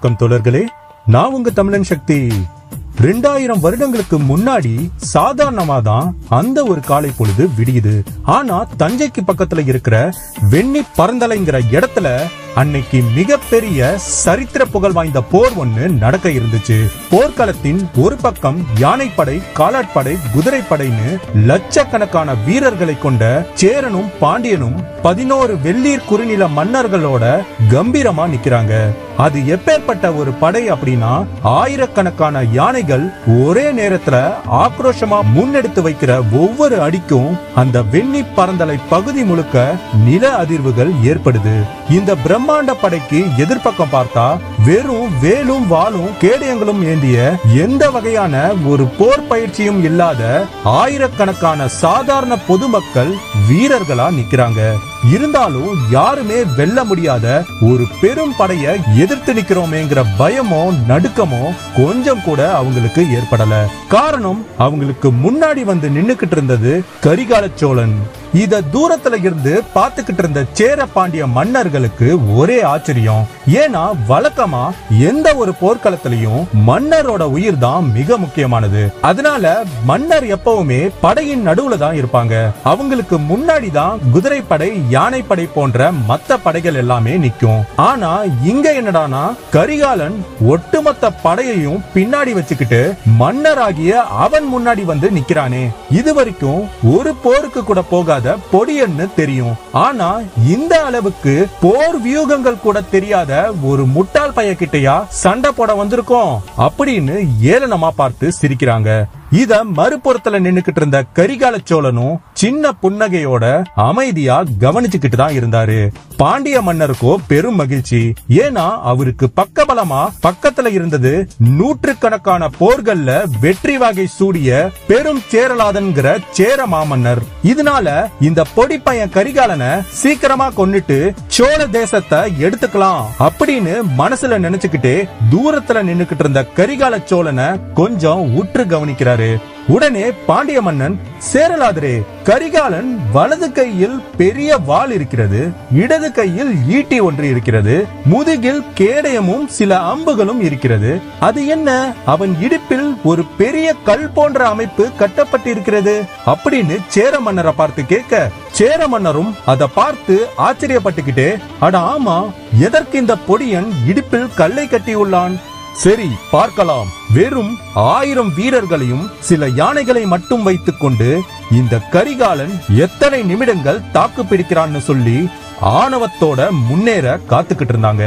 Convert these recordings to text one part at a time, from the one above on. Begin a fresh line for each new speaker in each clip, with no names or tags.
வணக்கம் தோழர்களே நான் உங்க தமிழன் சக்தி ரெண்டாயிரம் வருடங்களுக்கு முன்னாடி சாதாரணமா தான் அந்த ஒரு காலை பொழுது விடியுது ஆனா தஞ்சைக்கு பக்கத்துல இருக்கிற வெண்ணி பரந்தலைங்கிற இடத்துல அன்னைக்கு மிகப்பெரிய சரித்திர புகழ் வாய்ந்த போர் ஒண்ணு நடக்க இருந்துச்சு போர்க்களத்தின் ஒரு பக்கம் யானைப்படை காலாட்படை குதிரைப்படைன்னு லட்சக்கணக்கான வீரர்களை கொண்ட சேரனும் பாண்டியனும் பதினோரு வெள்ளீர் குறுநில மன்னர்களோட கம்பீரமா நிக்கிறாங்க அது எப்பேற்பட்ட ஒரு படை அப்படின்னா ஆயிரக்கணக்கான யானைகள் ஒரே நேரத்துல ஆக்ரோஷமா முன்னெடுத்து வைக்கிற ஒவ்வொரு அடிக்கும் அந்த வெண்ணி பரந்தலை பகுதி முழுக்க நில அதிர்வுகள் ஏற்படுது இந்த பிரம்மாண்ட படைக்கு எதிர்ப்பக்கம் பார்த்தா வெறும் வேலும் வாளும் கேடயங்களும் ஏந்திய எந்த வகையான ஒரு போர் பயிற்சியும் இல்லாத ஆயிரக்கணக்கான சாதாரண பொதுமக்கள் வீரர்களா நிக்கிறாங்க இருந்தாலும் யாருமே வெல்ல முடியாத ஒரு பெரும் படைய எதிர்த்து நிக்கிறோமேங்கிற பயமோ நடுக்கமோ கொஞ்சம் கூட அவங்களுக்கு ஏற்படல காரணம் அவங்களுக்கு முன்னாடி வந்து நின்னுக்கிட்டு இருந்தது கரிகால சோழன் இத தூரத்துல இருந்து பார்த்துக்கிட்டு இருந்த சேர பாண்டிய மன்னர்களுக்கு ஒரே ஆச்சரியம் ஏன்னா வழக்கமா எந்த ஒரு போர்க்களத்திலையும் மன்னரோட உயிர் தான் மிக முக்கியமானது அதனால மன்னர் எப்பவுமே படையின் நடுவுல தான் இருப்பாங்க அவங்களுக்கு முன்னாடி தான் குதிரைப்படை யானைப்படை போன்ற மத்த படைகள் எல்லாமே நிக்கும் ஆனா இங்க என்னடானா கரிகாலன் ஒட்டுமொத்த படையையும் பின்னாடி வச்சுக்கிட்டு மன்னராகிய அவன் முன்னாடி வந்து நிக்கிறானே இது வரைக்கும் ஒரு போருக்கு கூட போகாத பொடியன்னு தெரியும் ஆனா இந்த அளவுக்கு போர் வியூகங்கள் கூட தெரியாத ஒரு முட்டாள் பைய கிட்டயா சண்டை போட வந்திருக்கோம் அப்படின்னு ஏளனமா பார்த்து சிரிக்கிறாங்க இத மறுபுறத்துல நின்னுக்கிட்டு இருந்த கரிகால சோழனும் சின்ன புன்னகையோட அமைதியா கவனிச்சுக்கிட்டு தான் இருந்தாரு பாண்டிய மன்னருக்கோ பெரும் மகிழ்ச்சி ஏன்னா அவருக்கு பக்கபலமா பக்கத்துல இருந்தது நூற்றுக்கணக்கான போர்கள்ல வெற்றி வகை சூடிய பெரும் சேரலாதன்கிற சேர மாமன்னர் இதனால இந்த பொடி பையன் கரிகாலனை சீக்கிரமா கொன்னுட்டு சோழ தேசத்தை எடுத்துக்கலாம் அப்படின்னு மனசுல நினைச்சுக்கிட்டே தூரத்துல நின்னுக்கிட்டு இருந்த கரிகால சோழனை கொஞ்சம் உற்று கவனிக்கிறாரு உடனே பாண்டிய மன்னன் சேரலாதரே கரிகாலன் வலது கையில் பெரிய வாள் இருக்கிறது இடது கையில் ஈட்டி ஒன்று இருக்கிறது முதுகில் கேடயமும் சில அம்புகளும் இருக்கிறது அது என்ன அவன் இடுப்பில் ஒரு பெரிய கல் போன்ற அமைப்பு கட்டப்பட்டிருக்கிறது அப்படின்னு சேர மன்னரை பார்த்து கேட்க சேர மன்னரும் அதை பார்த்து ஆச்சரியப்பட்டுக்கிட்டே அட ஆமா எதற்கு இந்த பொடியன் இடுப்பில் கல்லை கட்டியுள்ளான் சரி பார்க்கலாம் வெறும் ஆயிரம் வீரர்களையும் சில யானைகளை மட்டும் வைத்துக் கொண்டு இந்த கரிகாலன் எத்தனை நிமிடங்கள் தாக்கு பிடிக்கிறான்னு சொல்லி ஆணவத்தோட முன்னேற காத்துக்கிட்டு இருந்தாங்க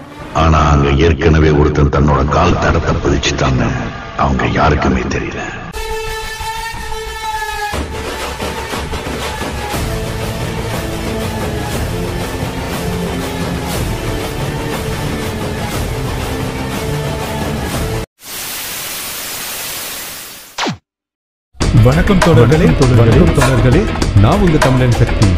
ஆனா அங்க ஏற்கனவே ஒருத்தன் தன்னோட கால் தடத்தை பதிச்சுட்டாங்க அவங்க யாருக்குமே தெரியல
வணக்கம் தோழர்களே வணக்கம் தோழர்களே நான் உங்க தமிழன் சக்தி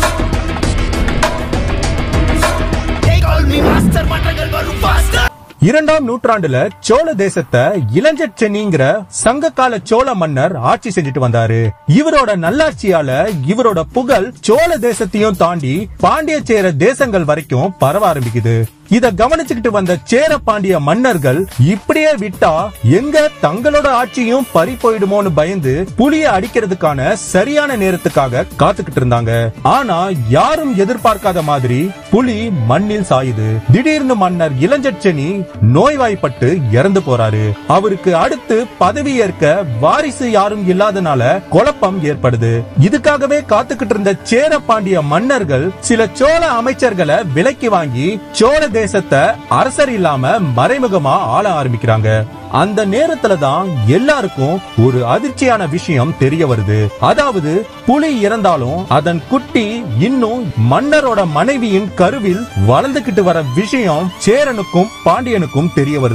They call me master மன்றங்கள் வரும் faster
இரண்டாம் நூற்றாண்டுல சோழ தேசத்தை இளஞ்சட் சென்னிங்கிற சங்க கால சோழ மன்னர் ஆட்சி செஞ்சுட்டு வந்தாரு இவரோட நல்லாட்சியால இவரோட புகழ் சோழ தேசத்தையும் தாண்டி பாண்டிய சேர தேசங்கள் வரைக்கும் பரவ ஆரம்பிக்குது இத கவனிச்சுக்கிட்டு வந்த சேர பாண்டிய மன்னர்கள் இப்படியே விட்டா எங்க தங்களோட ஆட்சியும் பறி போயிடுமோன்னு பயந்து புலிய அடிக்கிறதுக்கான சரியான நேரத்துக்காக காத்துக்கிட்டு இருந்தாங்க ஆனா யாரும் எதிர்பார்க்காத மாதிரி புலி மண்ணில் சாயுது திடீர்னு மன்னர் இளஞ்சட்சனி நோய்வாய்ப்பட்டு இறந்து போறாரு அவருக்கு அடுத்து பதவி ஏற்க வாரிசு யாரும் இல்லாதனால குழப்பம் ஏற்படுது இதுக்காகவே காத்துக்கிட்டு இருந்த சேர பாண்டிய மன்னர்கள் சில சோழ அமைச்சர்களை விலைக்கு வாங்கி சோழ தேசத்தை அரசர் இல்லாம மறைமுகமா ஆள ஆரம்பிக்கிறாங்க அந்த நேரத்துல தான் எல்லாருக்கும் ஒரு அதிர்ச்சியான விஷயம் தெரிய வருது அதாவது புலி இறந்தாலும் அதன் குட்டி இன்னும் மன்னரோட மனைவியின் கருவில் வளர்ந்துகிட்டு வர விஷயம் சேரனுக்கும் பாண்டியனுக்கும் தெரிய வருது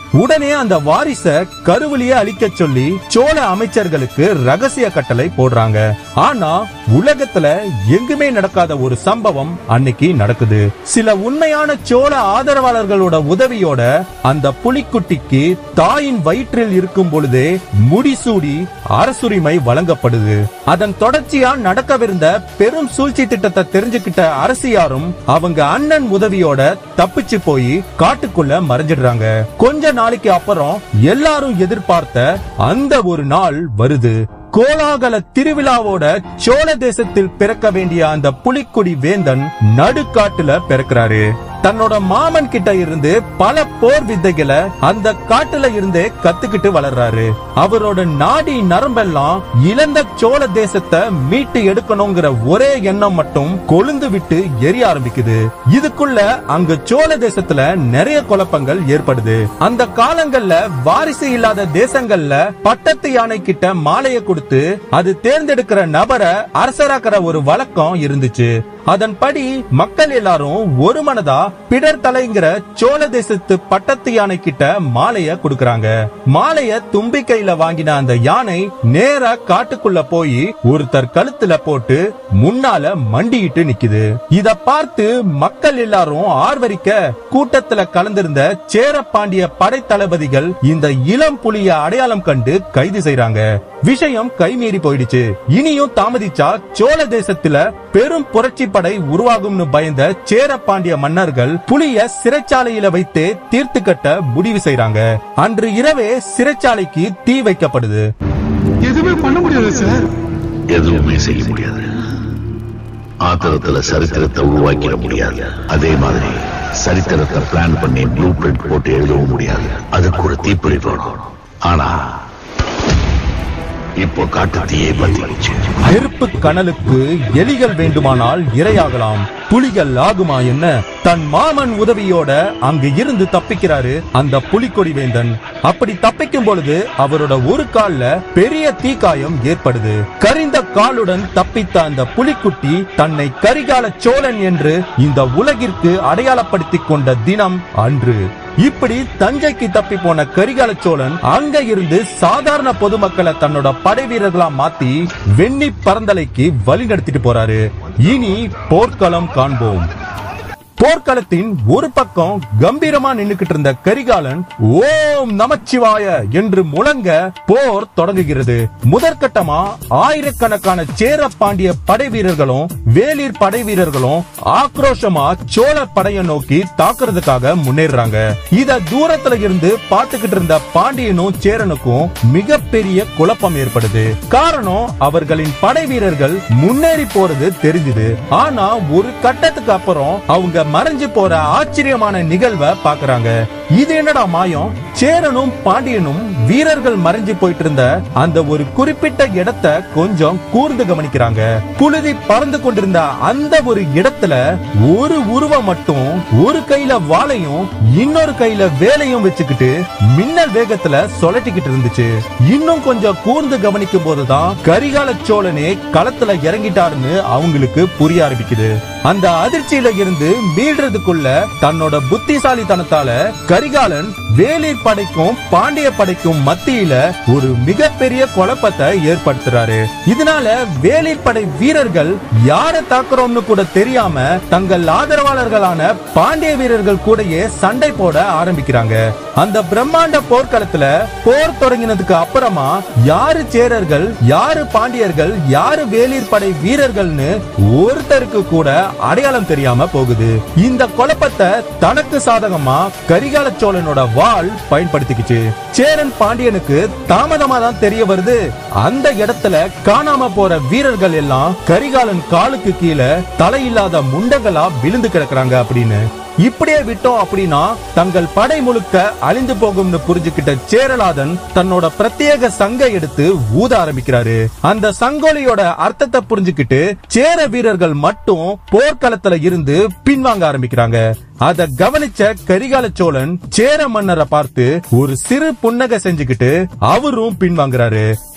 உடனே அந்த வாரிச கருவிலேயே அழிக்க சொல்லி சோழ அமைச்சர்களுக்கு ரகசிய கட்டளை போடுறாங்க ஆனா உலகத்துல எங்குமே நடக்காத ஒரு சம்பவம் அன்னைக்கு நடக்குது சில உண்மையான சோழ ஆதரவாளர்களோட உதவியோட அந்த புலிக்குட்டிக்கு தாயின் வயிற்றில் இருக்கும் பொழுதே முடிசூடி அரசுரிமை வழங்கப்படுது அதன் தொடர்ச்சியா நடக்கவிருந்த பெரும் சூழ்ச்சி திட்டத்தை தெரிஞ்சுக்கிட்ட அரசியாரும் அவங்க அண்ணன் உதவியோட தப்பிச்சு போய் காட்டுக்குள்ள மறைஞ்சிடுறாங்க கொஞ்ச நாளைக்கு அப்புறம் எல்லாரும் எதிர்பார்த்த அந்த ஒரு நாள் வருது கோலாகல திருவிழாவோட சோழ தேசத்தில் பிறக்க வேண்டிய அந்த புலிக்குடி வேந்தன் நடுக்காட்டுல பிறக்கிறாரு தன்னோட மாமன் கிட்ட இருந்து பல போர் வித்தைகளை அந்த காட்டுல இருந்தே கத்துக்கிட்டு வளர்றாரு அவரோட நாடி நரம்பெல்லாம் இழந்த சோழ தேசத்தை மீட்டு எடுக்கணுங்கிற ஒரே எண்ணம் மட்டும் கொழுந்து விட்டு எரிய ஆரம்பிக்குது இதுக்குள்ள அங்க சோழ தேசத்துல நிறைய குழப்பங்கள் ஏற்படுது அந்த காலங்கள்ல வாரிசு இல்லாத தேசங்கள்ல பட்டத்து யானை கிட்ட மாலையை கொடுத்து அது தேர்ந்தெடுக்கிற நபரை அரசராக்கிற ஒரு வழக்கம் இருந்துச்சு அதன்படி மக்கள் எல்லாரும் ஒரு மனதா பிடர் தலைங்கிற சோழ தேசத்து பட்டத்து யானை கிட்ட மாலைய கொடுக்கறாங்க மாலைய தும்பி கையில வாங்கின அந்த யானை நேரா காட்டுக்குள்ள போய் ஒருத்தர் கழுத்துல போட்டு முன்னால மண்டியிட்டு நிக்குது இத பார்த்து மக்கள் எல்லாரும் ஆர்வரிக்க கூட்டத்துல கலந்திருந்த சேரப்பாண்டிய படை தளபதிகள் இந்த இளம் புலிய அடையாளம் கண்டு கைது செய்றாங்க விஷயம் கைமீறி போயிடுச்சு இனியும் தாமதிச்சா சோழ தேசத்துல பெரும் புரட்சி படை உருவாகும்னு பயந்த சேரப்பாண்டிய மன்னர்கள் புலிய சிறைச்சாலையில வைத்து தீர்த்து கட்ட முடிவு செய்றாங்க அன்று இரவே சிறைச்சாலைக்கு தீ வைக்கப்படுது
எதுவுமே பண்ண முடியாது சார்
எதுவுமே செய்ய முடியாது ஆத்திரத்துல சரித்திரத்தை உருவாக்கிட முடியாது அதே மாதிரி சரித்திரத்தை பிளான் பண்ணி ப்ளூ பிரிண்ட் போட்டு எழுதவும் முடியாது அதுக்கு ஒரு தீப்பொறி வேணும் ஆனா இப்போ காட்டு தீயை பத்திடுச்சு
நெருப்பு கனலுக்கு எலிகள் வேண்டுமானால் இரையாகலாம் புலிகள் ஆகுமா என்ன தன் மாமன் உதவியோட அங்கு இருந்து தப்பிக்கிறாரு அந்த புலிக்கொடி வேந்தன் அப்படி தப்பிக்கும் பொழுது அவரோட ஒரு கால்ல பெரிய தீக்காயம் ஏற்படுது கரிந்த காலுடன் தப்பித்த அந்த புலிக்குட்டி தன்னை கரிகால சோழன் என்று இந்த உலகிற்கு அடையாளப்படுத்திக் கொண்ட தினம் அன்று இப்படி தஞ்சைக்கு தப்பி போன கரிகால சோழன் அங்க இருந்து சாதாரண பொதுமக்களை தன்னோட படை வீரர்களா மாத்தி வெண்ணி பரந்தலைக்கு வழி நடத்திட்டு போறாரு இனி போர்க்களம் காண்போம் போர்க்களத்தின் ஒரு பக்கம் கம்பீரமா நின்னுக்கிட்டு இருந்த கரிகாலன் ஓம் நமச்சிவாய என்று முழங்க போர் தொடங்குகிறது முதற்கட்டமா ஆயிரக்கணக்கான சேர பாண்டிய படை வீரர்களும் வேலிர் படை வீரர்களும் ஆக்ரோஷமா சோழ படையை நோக்கி தாக்குறதுக்காக முன்னேறாங்க இத தூரத்துல இருந்து பார்த்துக்கிட்டு இருந்த பாண்டியனும் சேரனுக்கும் மிகப்பெரிய குழப்பம் ஏற்படுது காரணம் அவர்களின் படை வீரர்கள் முன்னேறி போறது தெரிஞ்சுது ஆனா ஒரு கட்டத்துக்கு அப்புறம் அவங்க மறைஞ்சு போற ஆச்சரியமான நிகழ்வை பாக்குறாங்க இது என்னடா மாயம் சேரனும் பாண்டியனும் வீரர்கள் மறைஞ்சு போயிட்டு இருந்த அந்த ஒரு குறிப்பிட்ட இடத்தை கொஞ்சம் கூர்ந்து கவனிக்கிறாங்க புழுதி பறந்து கொண்டிருந்த அந்த ஒரு இடத்துல ஒரு உருவம் மட்டும் ஒரு கையில வாளையும் இன்னொரு கையில வேலையும் வச்சுக்கிட்டு மின்னல் வேகத்துல சொலட்டிக்கிட்டு இருந்துச்சு இன்னும் கொஞ்சம் கூர்ந்து கவனிக்கும் போதுதான் கரிகால சோழனே களத்துல இறங்கிட்டாருன்னு அவங்களுக்கு புரிய ஆரம்பிக்குது அந்த அதிர்ச்சியில இருந்து மீள்றதுக்குள்ள தன்னோட புத்திசாலித்தனத்தால கரிகாலன் வேலிர் படைக்கும் பாண்டிய படைக்கும் மத்தியில ஒரு மிகப்பெரிய குழப்பத்தை ஏற்படுத்துறாரு இதனால வேலிர் படை வீரர்கள் யாரை தாக்குறோம்னு கூட தெரியாம தங்கள் ஆதரவாளர்களான பாண்டிய வீரர்கள் கூடயே சண்டை போட ஆரம்பிக்கிறாங்க அந்த பிரம்மாண்ட போர்க்களத்துல போர் தொடங்கினதுக்கு அப்புறமா யாரு சேரர்கள் யாரு பாண்டியர்கள் யாரு வேலிர் படை வீரர்கள்னு ஒருத்தருக்கு கூட அடையாளம் தெரியாம போகுது இந்த குழப்பத்தை தனக்கு சாதகமா கரிகால சோழனோட வாள் பயன்படுத்திக்கிச்சு சேரன் பாண்டியனுக்கு தாமதமா தான் தெரிய வருது அந்த இடத்துல காணாம போற வீரர்கள் எல்லாம் கரிகாலன் காலுக்கு கீழே தலையில்லாத முண்டங்களா விழுந்து கிடக்குறாங்க அப்படின்னு இப்படியே விட்டோம் அப்படின்னா தங்கள் படை முழுக்க அழிந்து போகும்னு புரிஞ்சுக்கிட்ட சேரலாதன் தன்னோட பிரத்யேக சங்கை எடுத்து ஊத ஆரம்பிக்கிறாரு அந்த சங்கோலியோட அர்த்தத்தை புரிஞ்சுக்கிட்டு சேர வீரர்கள் மட்டும் போர்க்களத்துல இருந்து பின்வாங்க ஆரம்பிக்கிறாங்க அத கவனிச்ச கரிகால சோழன் சேர மன்னரை பார்த்து ஒரு சிறு புன்னகை செஞ்சுக்கிட்டு அவரும் பின்வாங்குறாரு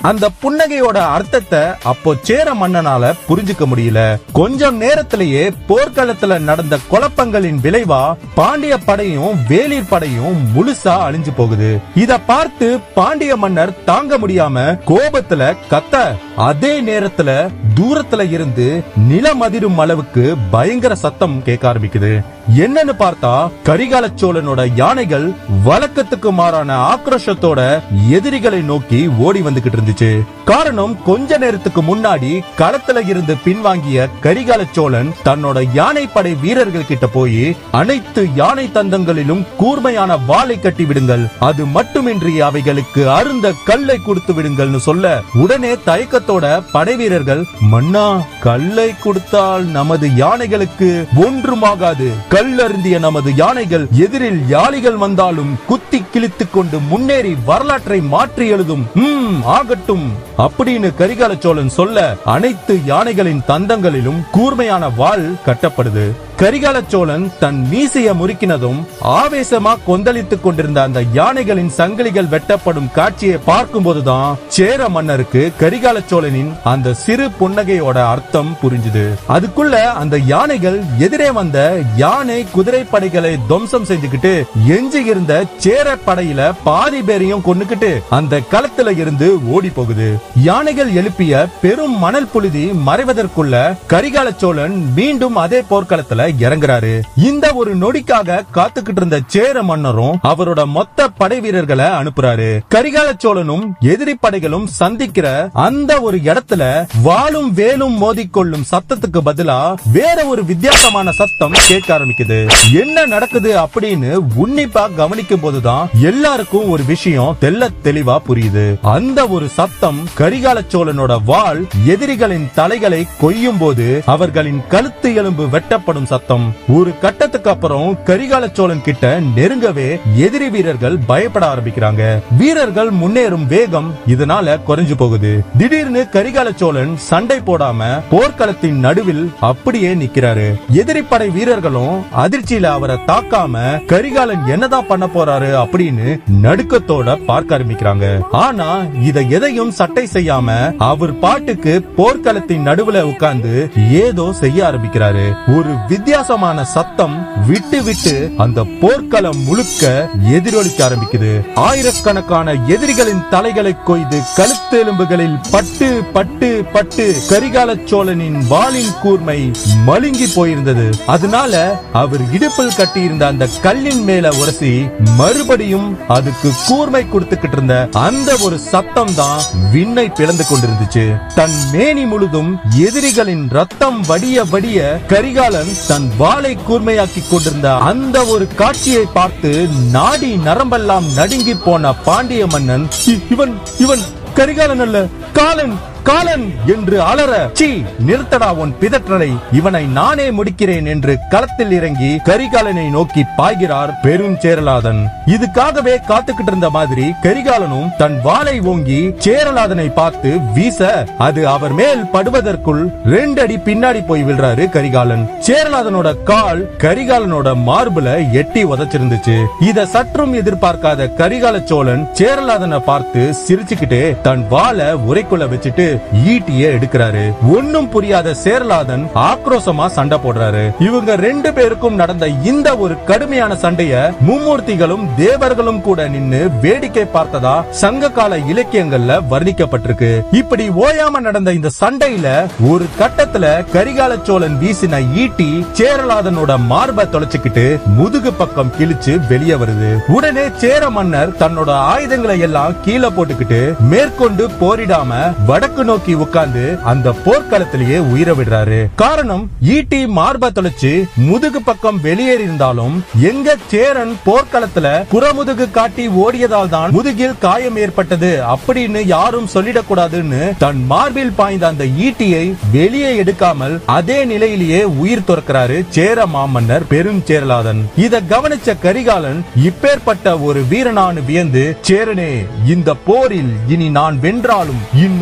அந்த புன்னகையோட அர்த்தத்தை அப்போ சேர மன்னனால புரிஞ்சுக்க முடியல கொஞ்சம் நேரத்திலேயே போர்க்களத்துல நடந்த குழப்பங்களின் விளைவா பாண்டிய படையும் வேலிர் படையும் முழுசா அழிஞ்சு போகுது இத பார்த்து பாண்டிய மன்னர் தாங்க முடியாம கோபத்துல கத்த அதே நேரத்துல தூரத்துல இருந்து நிலமதிரும் அளவுக்கு பயங்கர சத்தம் கேட்க ஆரம்பிக்குது என்னன்னு பார்த்தா கரிகால சோழனோட யானைகள் வழக்கத்துக்கு மாறான ஆக்ரோஷத்தோட எதிரிகளை நோக்கி ஓடி வந்துகிட்டு இருந்துச்சு காரணம் கொஞ்ச நேரத்துக்கு முன்னாடி களத்துல இருந்து பின்வாங்கிய கரிகால சோழன் தன்னோட யானை படை வீரர்கள் கிட்ட போய் அனைத்து யானை தந்தங்களிலும் கூர்மையான வாளை கட்டி விடுங்கள் அது மட்டுமின்றி அவைகளுக்கு அருந்த கல்லை கொடுத்து விடுங்கள்னு சொல்ல உடனே தயக்கத்தோட படை வீரர்கள் மன்னா கல்லை கொடுத்தால் நமது யானைகளுக்கு ஒன்றுமாகாது கல்லருந்திய நமது யானைகள் எதிரில் யாளிகள் வந்தாலும் குத்தி கிழித்துக் கொண்டு முன்னேறி வரலாற்றை மாற்றி எழுதும் ம் ஆகட்டும் அப்படின்னு கரிகால சோழன் சொல்ல அனைத்து யானைகளின் தந்தங்களிலும் கூர்மையான வாள் கட்டப்படுது கரிகால சோழன் தன் மீசைய முறுக்கினதும் ஆவேசமா கொந்தளித்துக் கொண்டிருந்த அந்த யானைகளின் சங்கிலிகள் வெட்டப்படும் காட்சியை பார்க்கும்போதுதான் சேர மன்னருக்கு கரிகால சோழனின் அந்த சிறு புன்னகையோட அர்த்தம் புரிஞ்சுது அதுக்குள்ள அந்த யானைகள் எதிரே வந்த யானை குதிரை படைகளை துவம்சம் செஞ்சுக்கிட்டு எஞ்சி இருந்த சேர படையில பாதி பேரையும் கொன்னுக்கிட்டு அந்த களத்துல இருந்து ஓடி போகுது யானைகள் எழுப்பிய பெரும் மணல் புழுதி மறைவதற்குள்ள கரிகால சோழன் மீண்டும் அதே போர்க்களத்துல இறங்குறாரு இந்த ஒரு நொடிக்காக காத்துக்கிட்டு இருந்த சேர மன்னரும் அவரோட மொத்த படை வீரர்களை அனுப்புறாரு கரிகால சோழனும் எதிரி படைகளும் சந்திக்கிற அந்த ஒரு இடத்துல வாளும் வேலும் மோதிக்கொள்ளும் சத்தத்துக்கு பதிலா வேற ஒரு வித்தியாசமான சத்தம் கேட்க ஆரம்பிக்குது என்ன நடக்குது அப்படின்னு உன்னிப்பா கவனிக்கும் போதுதான் எல்லாருக்கும் ஒரு விஷயம் தெள்ள தெளிவா புரியுது அந்த ஒரு சத்தம் கரிகால சோழனோட வாள் எதிரிகளின் தலைகளை கொய்யும் போது அவர்களின் கழுத்து எலும்பு வெட்டப்படும் சத்தம் ஒரு கட்டத்துக்கு அப்புறம் கரிகால சோழன் கிட்ட நெருங்கவே எதிரி வீரர்கள் பயப்பட ஆரம்பிக்கிறாங்க வீரர்கள் முன்னேறும் வேகம் இதனால குறைஞ்சு போகுது திடீர்னு கரிகால சோழன் சண்டை போடாம போர்க்களத்தின் நடுவில் அப்படியே நிக்கிறாரு எதிரி படை வீரர்களும் அதிர்ச்சியில அவரை தாக்காம கரிகாலன் என்னதான் பண்ண போறாரு அப்படின்னு நடுக்கத்தோட பார்க்க ஆரம்பிக்கிறாங்க ஆனா இத எதையும் சட்டை செய்யாம அவர் பாட்டுக்கு போர்க்களத்தின் நடுவுல உட்கார்ந்து ஏதோ செய்ய ஆரம்பிக்கிறாரு ஒரு வித்தியாசமான சத்தம் விட்டு விட்டு அந்த போர்க்களம் முழுக்க எதிரொலிக்க ஆரம்பிக்குது ஆயிரக்கணக்கான எதிரிகளின் தலைகளை கொய்து கழுத்து எலும்புகளில் பட்டு பட்டு பட்டு கரிகால சோழனின் வாளின் கூர்மை மழுங்கி போயிருந்தது அதனால அவர் இடுப்பில் கட்டியிருந்த அந்த கல்லின் மேல உரசி மறுபடியும் அதுக்கு கூர்மை கொடுத்துக்கிட்டு இருந்த அந்த ஒரு சத்தம் தான் விண்ணை பிளந்து கொண்டிருந்துச்சு தன் மேனி முழுதும் எதிரிகளின் ரத்தம் வடிய வடிய கரிகாலன் தன் வாளை கூர்மையாக்கி கொண்டிருந்த அந்த ஒரு காட்சியை பார்த்து நாடி நரம்பெல்லாம் நடுங்கி போன பாண்டிய மன்னன் "இ- இவன் இவன் கரிகாலன் அல்ல காலன் காலன் என்று அலற சீ நிறுத்தடா உன் பிதற்றலை இவனை நானே முடிக்கிறேன் என்று களத்தில் இறங்கி கரிகாலனை நோக்கி பாய்கிறார் பெருஞ்சேரலாதன் இதுக்காகவே காத்துக்கிட்டு இருந்த மாதிரி கரிகாலனும் தன் வாளை ஓங்கி சேரலாதனை பார்த்து வீச அது அவர் மேல் படுவதற்குள் ரெண்டு அடி பின்னாடி போய் விழுறாரு கரிகாலன் சேரலாதனோட கால் கரிகாலனோட மார்புல எட்டி உதைச்சிருந்துச்சு இத சற்றும் எதிர்பார்க்காத கரிகால சோழன் சேரலாதனை பார்த்து சிரிச்சுக்கிட்டே தன் வாளை உரைக்குள்ள வச்சுட்டு ஈட்டிய எடுக்கிறாரு ஒன்னும் புரியாத சேரலாதன் ஆக்ரோஷமா சண்டை போடுறாரு இவங்க ரெண்டு பேருக்கும் நடந்த இந்த ஒரு கடுமையான சண்டைய மும்மூர்த்திகளும் தேவர்களும் கூட நின்னு வேடிக்கை பார்த்ததா சங்க கால இலக்கியங்கள்ல வர்ணிக்கப்பட்டிருக்கு இப்படி ஓயாம நடந்த இந்த சண்டையில ஒரு கட்டத்துல கரிகால சோழன் வீசின ஈட்டி சேரலாதனோட மார்பை தொலைச்சுக்கிட்டு முதுகு பக்கம் கிழிச்சு வெளியே வருது உடனே சேர மன்னர் தன்னோட ஆயுதங்களை எல்லாம் கீழே போட்டுக்கிட்டு மேற்கொண்டு போரிடாம வடக்கு நோக்கி உட்கார்ந்து அந்த போர்க்களத்திலேயே உயிரை விடுறாரு காரணம் ஈட்டி மார்பை தொலைச்சு முதுகு பக்கம் வெளியேறி இருந்தாலும் எங்க சேரன் போர்க்களத்துல புறமுதுகு காட்டி ஓடியதால் தான் முதுகில் காயம் ஏற்பட்டது அப்படின்னு யாரும் சொல்லிடக்கூடாதுன்னு தன் மார்பில் பாய்ந்த அந்த ஈட்டியை வெளியே எடுக்காமல் அதே நிலையிலேயே உயிர் துறக்கிறாரு சேர மாமன்னர் பெருஞ்சேரலாதன் இத கவனிச்ச கரிகாலன் இப்பேற்பட்ட ஒரு வீரனானு வியந்து சேரனே இந்த போரில் இனி நான் வென்றாலும் இன்னும் மாய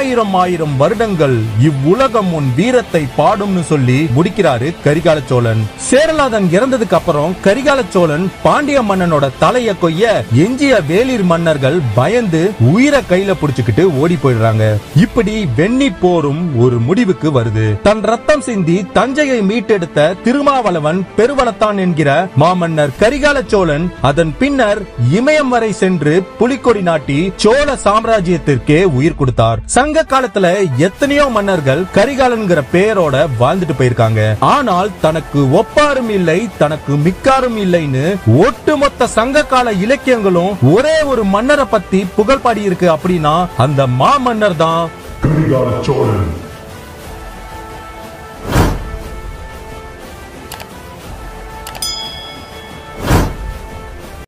ஆயிரம் ஆயிரம் வருடங்கள் இவ்வுலகம் உன் வீரத்தை பாடும்னு சொல்லி முடிக்கிறாரு கரிகால சோழன் சேரலாதன் இறந்ததுக்கு அப்புறம் கரிகால சோழன் பாண்டிய மன்னனோட தலைய கொய்ய எஞ்சிய வேளிர் மன்னர்கள் பயந்து உயிரை கையில புடிச்சுக்கிட்டு ஓடி போயிடுறாங்க இப்படி வெண்ணி போரும் ஒரு முடிவுக்கு வருது தன் ரத்தம் சிந்தி தஞ்சையை மீட்டெடுத்த திருமாவளவன் பெருவளத்தான் என்கிற மாமன்னர் கரிகால சோழன் அதன் பின்னர் இமயம் வரை சென்று புலிக்கொடி நாட்டி சோழ சாம்ராஜ்யத்திற்கே உயிர் கொடுத்தார் சங்க காலத்துல எத்தனையோ மன்னர்கள் கரிகாலன்கிற பெயரோட வாழ்ந்துட்டு போயிருக்காங்க ஆனால் தனக்கு ஒப்பாரும் இல்லை தனக்கு மிக்காரும் இல்லைன்னு ஒட்டுமொத்த சங்க கால இலக்கியங்களும் ஒரே ஒரு மன்னரை பத்தி புகழ் பாடி இருக்கு அப்படின்னா அந்த மாமன்னர் தான்
கரிகால சோழன்